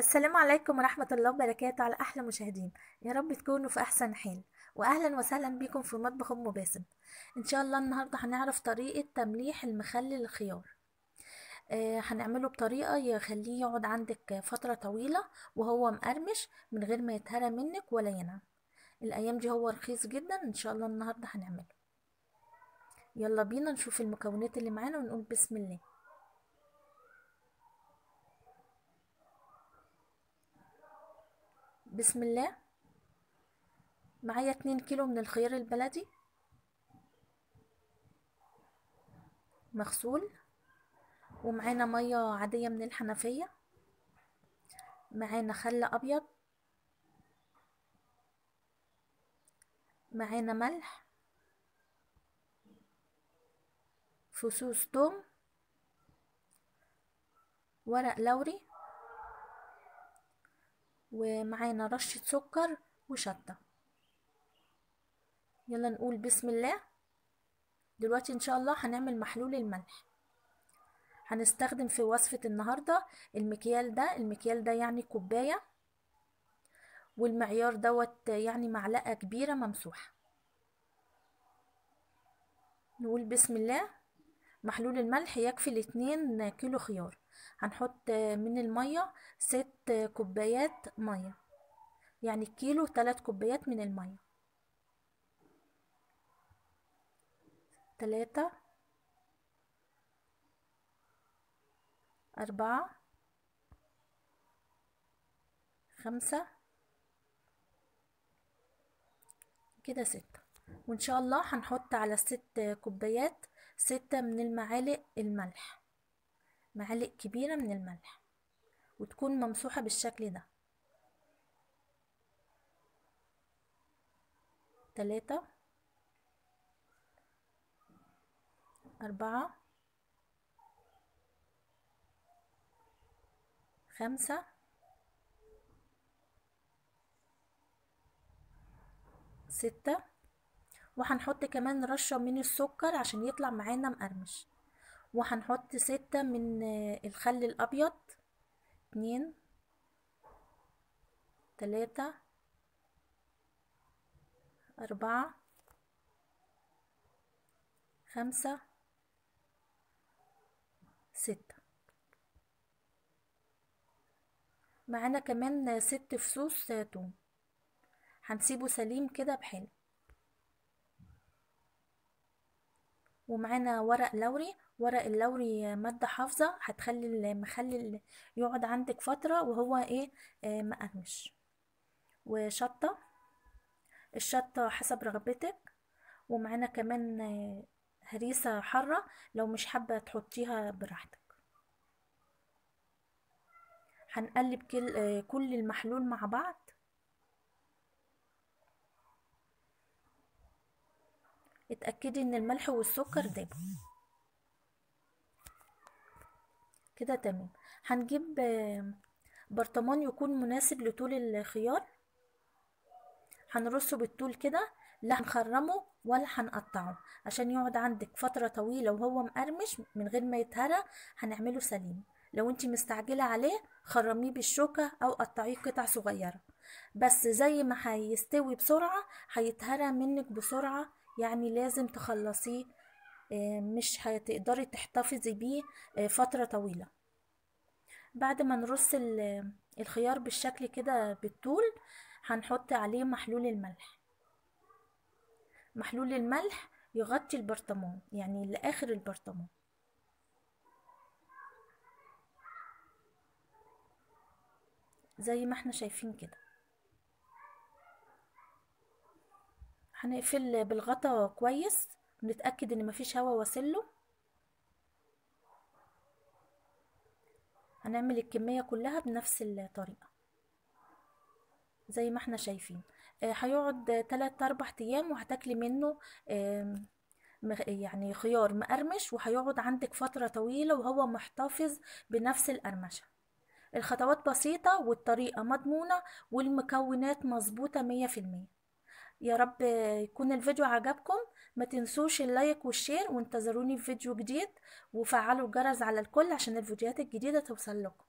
السلام عليكم ورحمة الله وبركاته على أحلى مشاهدين يا رب تكونوا في أحسن حال وأهلا وسهلا بكم في مطبخ أم باسم إن شاء الله النهاردة هنعرف طريقة تمليح المخلل الخيار آه هنعمله بطريقة يخليه يقعد عندك فترة طويلة وهو مقرمش من غير ما يتهرى منك ولا ينعم الأيام دي هو رخيص جدا إن شاء الله النهاردة هنعمله يلا بينا نشوف المكونات اللي معانا ونقول بسم الله بسم الله معايا اتنين كيلو من الخيار البلدي مغسول ومعانا مية عادية من الحنفية معانا خل أبيض معانا ملح فصوص توم ورق لوري ومعانا رشة سكر وشطة يلا نقول بسم الله دلوقتي ان شاء الله هنعمل محلول الملح هنستخدم في وصفة النهاردة المكيال ده المكيال ده يعني كوباية والمعيار دوت يعني معلقة كبيرة ممسوحة نقول بسم الله محلول الملح يكفي لاتنين كيلو خيار هنحط من المية ست كوبايات مية يعني الكيلو تلات كوبايات من المية تلاتة أربعة خمسة كده ستة وإن شاء الله هنحط على الست كوبايات ستة من المعالق الملح معالق كبيرة من الملح وتكون ممسوحة بالشكل ده تلاتة أربعة خمسة ستة وهنحط كمان رشة من السكر عشان يطلع معانا مقرمش وهنحط ستة من الخل الأبيض اتنين تلاتة أربعة خمسة ستة معانا كمان ست فصوص توم هنسيبه سليم كده بحلو ومعانا ورق لوري ورق اللوري مادة حافظة هتخلي المخلل يقعد عندك فترة وهو ايه آه مقرمش وشطة الشطة حسب رغبتك ومعانا كمان آه هريسة حارة لو مش حابة تحطيها براحتك هنقلب كل, آه كل المحلول مع بعض اتأكدي ان الملح والسكر دابوا كده تمام هنجيب برطمان يكون مناسب لطول الخيار هنرصه بالطول كده لا هنخرمه ولا هنقطعه عشان يقعد عندك فترة طويلة وهو مقرمش من غير ما يتهرى هنعمله سليم لو انت مستعجلة عليه خرميه بالشوكة او قطعيه قطع صغيرة بس زي ما هيستوي بسرعة هيتهرى منك بسرعة يعني لازم تخلصيه مش هتقدري تحتفظي بيه فترة طويلة بعد ما نرص الخيار بالشكل كده بالطول هنحط عليه محلول الملح محلول الملح يغطي البرطمان يعني لآخر البرطمان زي ما احنا شايفين كده هنقفل بالغطا كويس ونتأكد ان مفيش هوا واصله هنعمل الكمية كلها بنفس الطريقة زي ما احنا شايفين هيقعد تلات اربع ايام وهتاكلي منه يعني خيار مقرمش وهيقعد عندك فترة طويلة وهو محتفظ بنفس القرمشة الخطوات بسيطة والطريقة مضمونة والمكونات مظبوطة مية في المية يا رب يكون الفيديو عجبكم ما تنسوش اللايك والشير وانتظروني في فيديو جديد وفعلوا الجرس على الكل عشان الفيديوهات الجديدة توصل لكم